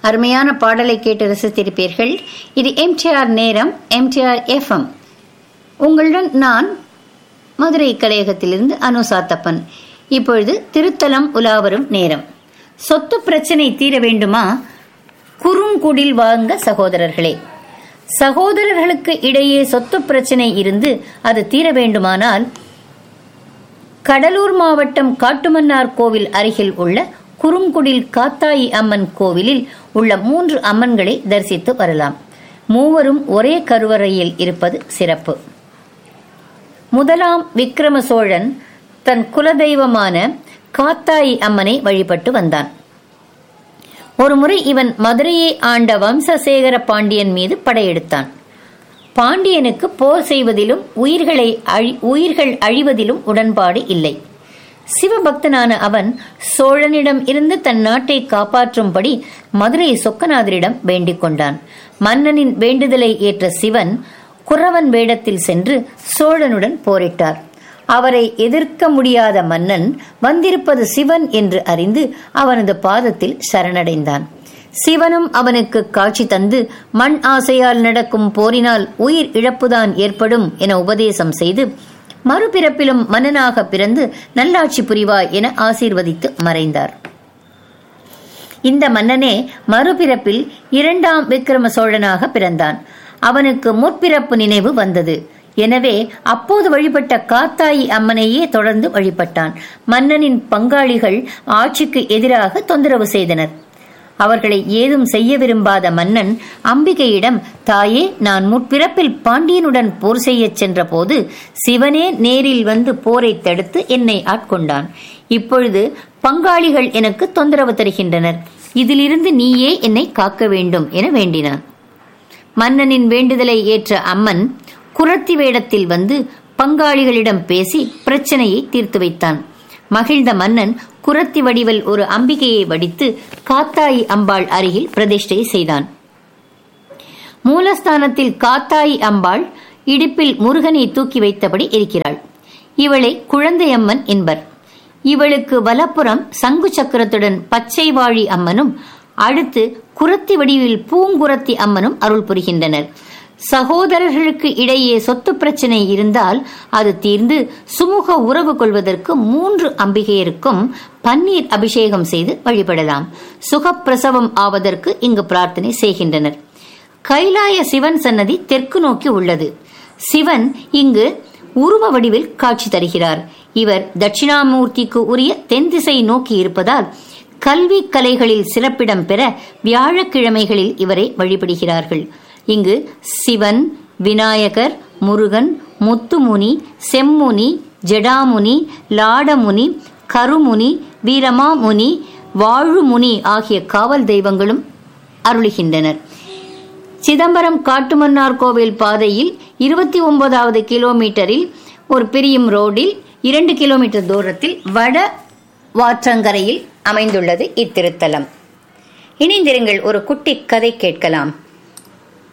அருமையான பாடலை கேட்டு ரசித்திருப்பீர்கள் இது எம்டிஆர் நேரம் எம்டிஆர் எஃப்எம் உங்களுடன் நான் மதுரை கலையகத்திலிருந்து அனு சாத்தப்பன் இப்பொழுது திருத்தலம் உலாவரும் நேரம் சொத்து பிரச்சனை தீர வேண்டுமா குறுங்குடில் வாங்க சகோதரர்களே சகோதரர்களுக்கு இடையே சொத்து பிரச்சனை இருந்து அது தீர வேண்டுமானால் கடலூர் மாவட்டம் காட்டுமன்னார் கோவில் அருகில் உள்ள குறுங்குடில் காத்தாயி அம்மன் கோவிலில் உள்ள மூன்று அம்மன்களை தரிசித்து வரலாம் மூவரும் ஒரே கருவறையில் இருப்பது சிறப்பு முதலாம் விக்ரம சோழன் தன் குலதெய்வமான காத்தாயி அம்மனை வழிபட்டு வந்தான் ஒருமுறை இவன் மதுரையை ஆண்ட வம்சசேகர பாண்டியன் மீது படையெடுத்தான் பாண்டியனுக்கு போர் செய்வதிலும் உயிர்களை அழி உயிர்கள் அழிவதிலும் உடன்பாடு இல்லை சிவபக்தனான அவன் சோழனிடம் இருந்து தன் நாட்டை காப்பாற்றும்படி மதுரை சொக்கநாதரிடம் வேண்டிக் கொண்டான் மன்னனின் வேண்டுதலை ஏற்ற சிவன் குறவன் வேடத்தில் சென்று சோழனுடன் போரிட்டார் அவரை எதிர்க்க முடியாத மன்னன் வந்திருப்பது சிவன் என்று அறிந்து அவனது பாதத்தில் சரணடைந்தான் சிவனும் அவனுக்கு காட்சி தந்து மண் ஆசையால் நடக்கும் போரினால் உயிர் இழப்புதான் ஏற்படும் என உபதேசம் செய்து மறுபிறப்பிலும் மன்னனாக பிறந்து நல்லாட்சி புரிவாய் என ஆசீர்வதித்து மறைந்தார் இந்த மன்னனே மறுபிறப்பில் இரண்டாம் விக்ரம சோழனாக பிறந்தான் அவனுக்கு முற்பிறப்பு நினைவு வந்தது எனவே அப்போது வழிபட்ட காத்தாயி அம்மனையே தொடர்ந்து வழிபட்டான் மன்னனின் பங்காளிகள் ஆட்சிக்கு எதிராக தொந்தரவு செய்தனர் அவர்களை ஏதும் செய்ய விரும்பாத மன்னன் அம்பிகையிடம் தாயே நான் முற்பிறப்பில் பாண்டியனுடன் போர் செய்யச் சென்றபோது சிவனே நேரில் வந்து போரை தடுத்து என்னை ஆட்கொண்டான் இப்பொழுது பங்காளிகள் எனக்கு தொந்தரவு தருகின்றனர் இதிலிருந்து நீயே என்னை காக்க வேண்டும் என வேண்டினான் மன்னனின் வேண்டுதலை ஏற்ற அம்மன் குரத்தி வேடத்தில் வந்து பங்காளிகளிடம் பேசி பிரச்சனையை தீர்த்து வைத்தான் மகிழ்ந்த மன்னன் குரத்தி வடிவில் ஒரு அம்பிகையை வடித்து காத்தாயி அம்பாள் அருகில் பிரதிஷ்டை செய்தான் மூலஸ்தானத்தில் காத்தாயி அம்பாள் இடுப்பில் முருகனை தூக்கி வைத்தபடி இருக்கிறாள் இவளை குழந்தையம்மன் என்பர் இவளுக்கு வலப்புறம் சங்கு சக்கரத்துடன் பச்சை வாழி அம்மனும் அடுத்து குரத்தி வடிவில் பூங்குரத்தி அம்மனும் அருள் புரிகின்றனர் சகோதரர்களுக்கு இடையே சொத்து பிரச்சனை இருந்தால் அது தீர்ந்து சுமூக உறவு கொள்வதற்கு மூன்று அம்பிகையருக்கும் பன்னீர் அபிஷேகம் செய்து வழிபடலாம் சுகப்பிரசவம் ஆவதற்கு இங்கு பிரார்த்தனை செய்கின்றனர் கைலாய சிவன் சன்னதி தெற்கு நோக்கி உள்ளது சிவன் இங்கு உருவ வடிவில் காட்சி தருகிறார் இவர் தட்சிணாமூர்த்திக்கு உரிய தென் திசை நோக்கி இருப்பதால் கல்வி கலைகளில் சிறப்பிடம் பெற வியாழக்கிழமைகளில் இவரை வழிபடுகிறார்கள் இங்கு சிவன் விநாயகர் முருகன் முத்துமுனி செம்முனி ஜடாமுனி லாடமுனி கருமுனி வீரமாமுனி வாழுமுனி ஆகிய காவல் தெய்வங்களும் அருளுகின்றனர் சிதம்பரம் காட்டுமன்னார் கோவில் பாதையில் இருபத்தி ஒன்பதாவது கிலோமீட்டரில் ஒரு பிரியும் ரோடில் இரண்டு கிலோமீட்டர் தூரத்தில் வட வாற்றங்கரையில் அமைந்துள்ளது இத்திருத்தலம் இணைந்திருங்கள் ஒரு குட்டி கதை கேட்கலாம்